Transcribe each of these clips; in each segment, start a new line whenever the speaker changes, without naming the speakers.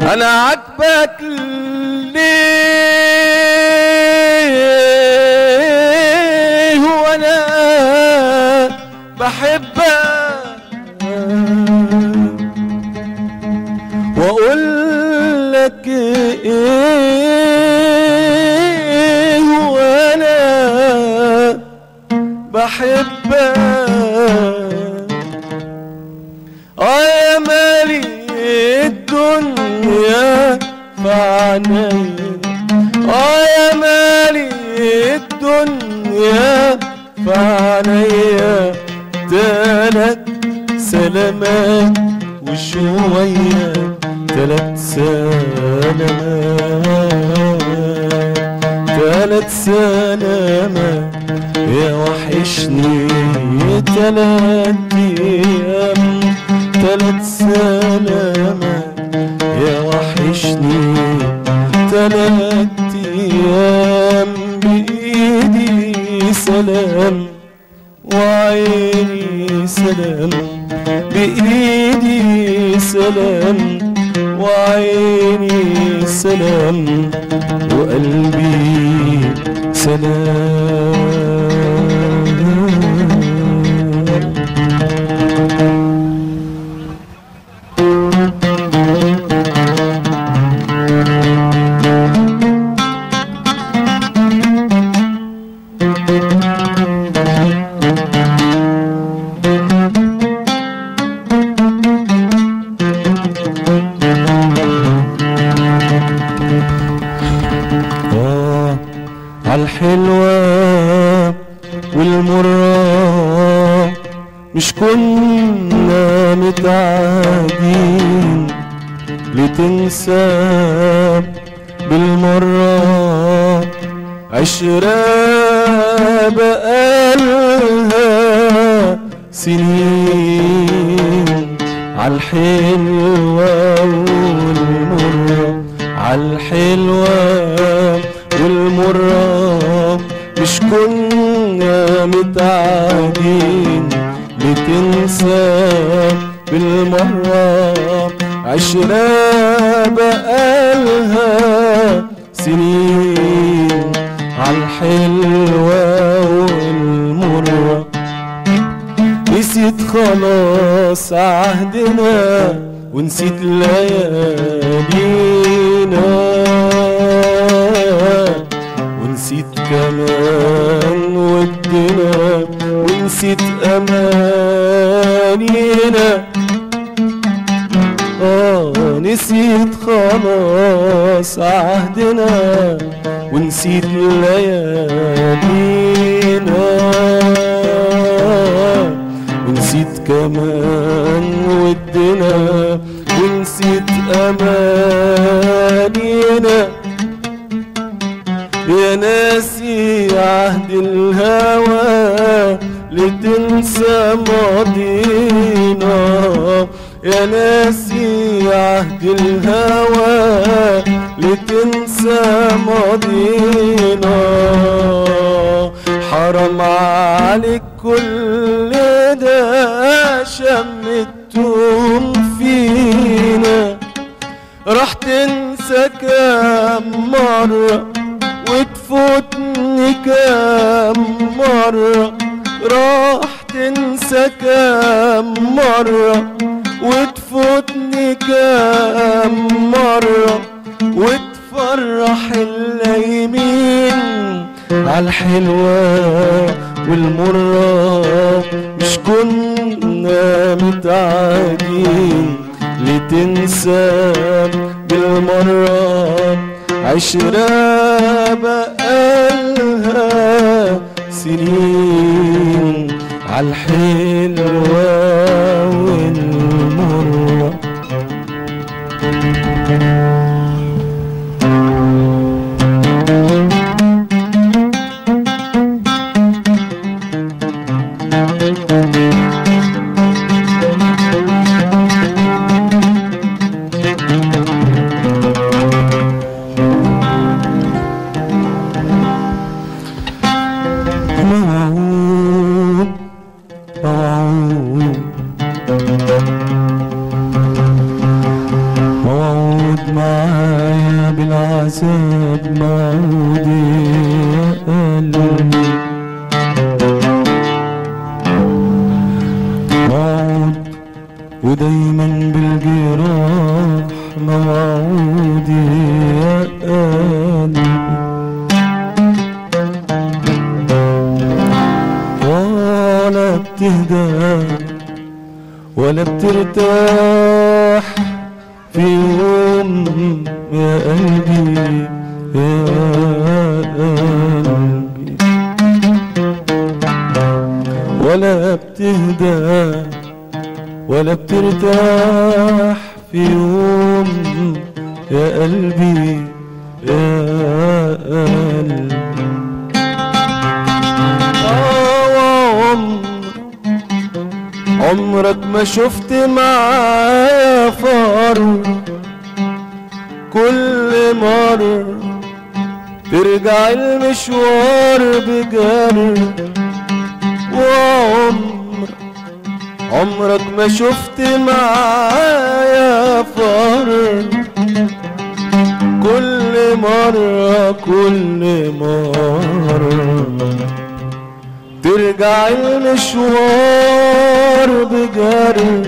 انا عاجبك ليه وانا بحبك واقول لك ايه وانا بحبك اه يا مالي الدنيا في عينيا اه يا مالي الدنيا في عينيا تلات سلامات وشوية تلات سلامات تلات سلامات يا وحشني تلات ايام تلات سلامات يا وحشني تلات ايام بايدي سلام وعيني سلام بإيدي سلام وعيني سلام وقلبي سلام آه عالحلوة والمرة مش كنا متعادين لتنسى بالمرة عشرة بقالها سنين عالحلوة والمرة عالحلوة والمرة مش كنا متعادين لتنسى بالمرة عشرة بقالها سنين عالحلوة والمرة نسيت خلاص عهدنا ونسيت ليالينا ونسيت كمان ودنا ونسيت أمانينا آه نسيت خلاص عهدنا ونسيت ليالينا ونسيت كمان ودنا ونسيت أمانينا يا ناسي عهد الهوى لتنسى ماضينا يا ناسي عهد الهوى لتنسى ماضينا حرام عليك كل ده شمتهم فينا راح تنسى كام مرة وتفوتني كام مرة راح تنسى كام مرة وتفوتني كام مرة وتفرح اللايمين عالحلوة والمرة مش كنا متعادين لتنسى بالمرة عشرة بقالها سنين عالحلوة والمرة موعود موعود بالجراح موعودي يا قلبي ولا بتهدى ولا بترتاح في يوم يا قلبي يا قلبي ولا بتهدى ولا بترتاح في يوم يا قلبي يا قلبي آه عمر عمرك ما شفت معايا فار كل مرة ترجع المشوار بجري وعمر عمرك ما شفت معايا فار كل مرة كل مرة ترجع المشوار بجري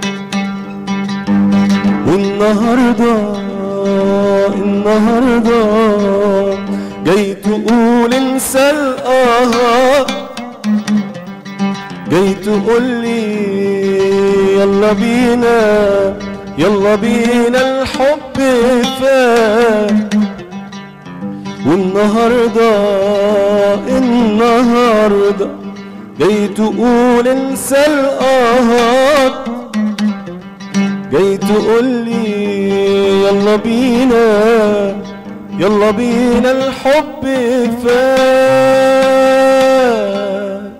والنهاردة النهاردة جاي تقول انسى الآه جاي تقول لي يلا بينا يلا بينا الحب فات والنهاردة النهاردة جاي تقول انسى الآهات جاي تقول لي يلا بينا يلا بينا الحب فات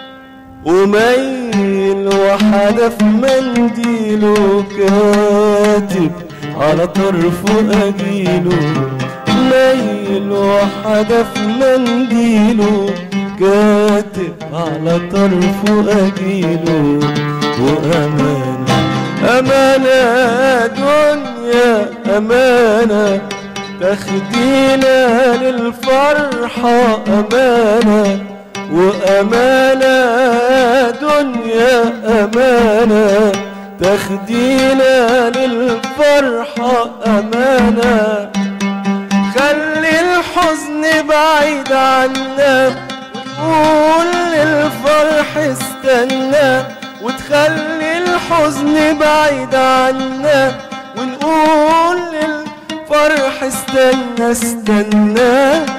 وميل وحدف منديله كاتب على طرفه أجيله ميل وحدف منديله كاتب على طرفه أجيله وأمانة أمانة دنيا أمانة تاخدينا للفرحة أمانة وأمانة دنيا أمانة تاخدينا للفرحة أمانة خلي الحزن بعيد عنا وقول للفرح استنى وتخلي الحزن بعيد عنا ونقول للفرح استنى استنى